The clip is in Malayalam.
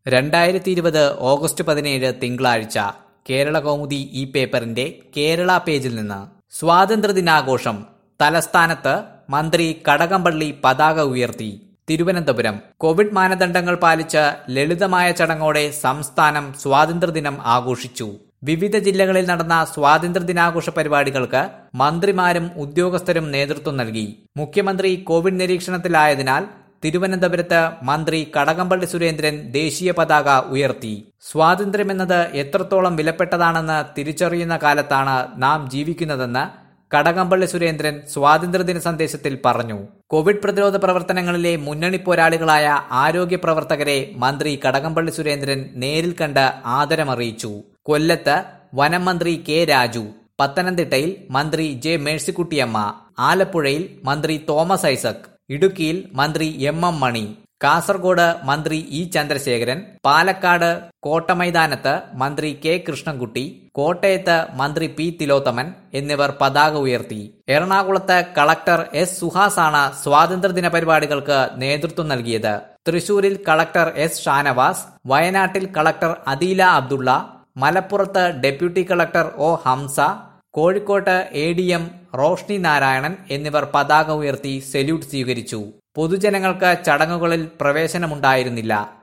രണ്ടായിരത്തി ഇരുപത് ഓഗസ്റ്റ് പതിനേഴ് തിങ്കളാഴ്ച കേരള കൗമുദി ഈ പേപ്പറിന്റെ കേരള പേജിൽ നിന്ന് സ്വാതന്ത്ര്യദിനാഘോഷം തലസ്ഥാനത്ത് മന്ത്രി കടകംപള്ളി പതാക ഉയർത്തി തിരുവനന്തപുരം കോവിഡ് മാനദണ്ഡങ്ങൾ പാലിച്ച് ലളിതമായ ചടങ്ങോടെ സംസ്ഥാനം സ്വാതന്ത്ര്യദിനം ആഘോഷിച്ചു വിവിധ ജില്ലകളിൽ നടന്ന സ്വാതന്ത്ര്യദിനാഘോഷ പരിപാടികൾക്ക് മന്ത്രിമാരും ഉദ്യോഗസ്ഥരും നേതൃത്വം നൽകി മുഖ്യമന്ത്രി കോവിഡ് നിരീക്ഷണത്തിലായതിനാൽ തിരുവനന്തപുരത്ത് മന്ത്രി കടകംപള്ളി സുരേന്ദ്രൻ ദേശീയ പതാക ഉയർത്തി സ്വാതന്ത്ര്യമെന്നത് എത്രത്തോളം വിലപ്പെട്ടതാണെന്ന് തിരിച്ചറിയുന്ന കാലത്താണ് നാം ജീവിക്കുന്നതെന്ന് കടകംപള്ളി സുരേന്ദ്രൻ സ്വാതന്ത്ര്യദിന സന്ദേശത്തിൽ പറഞ്ഞു കോവിഡ് പ്രതിരോധ പ്രവർത്തനങ്ങളിലെ മുന്നണി പോരാളികളായ ആരോഗ്യ പ്രവർത്തകരെ മന്ത്രി കടകംപള്ളി സുരേന്ദ്രൻ നേരിൽ കണ്ട് ആദരമറിയിച്ചു കൊല്ലത്ത് വനം മന്ത്രി കെ രാജു പത്തനംതിട്ടയിൽ മന്ത്രി ജെ മേഴ്സിക്കുട്ടിയമ്മ ആലപ്പുഴയിൽ മന്ത്രി തോമസ് ഐസക് ഇടുക്കിയിൽ മന്ത്രി എം എം മണി കാസർഗോഡ് മന്ത്രി ഇ ചന്ദ്രശേഖരൻ പാലക്കാട് കോട്ടമൈതാനത്ത് മന്ത്രി കെ കൃഷ്ണൻകുട്ടി കോട്ടയത്ത് മന്ത്രി പി തിലോത്തമൻ എന്നിവർ പതാക ഉയർത്തി എറണാകുളത്ത് കളക്ടർ എസ് സുഹാസാണ് സ്വാതന്ത്ര്യദിന പരിപാടികൾക്ക് നേതൃത്വം നൽകിയത് തൃശൂരിൽ കളക്ടർ എസ് ഷാനവാസ് വയനാട്ടിൽ കളക്ടർ അദീല അബ്ദുള്ള മലപ്പുറത്ത് ഡെപ്യൂട്ടി കളക്ടർ ഒ ഹംസ കോഴിക്കോട്ട് A D M Roshni Narayanan എന്നിവർ പതാക ഉയർത്തി സല്യൂട്ട് സ്വീകരിച്ചു പൊതുജനങ്ങൾക്ക് ചടങ്ങുകളിൽ പ്രവേശനമുണ്ടായിരുന്നില്ല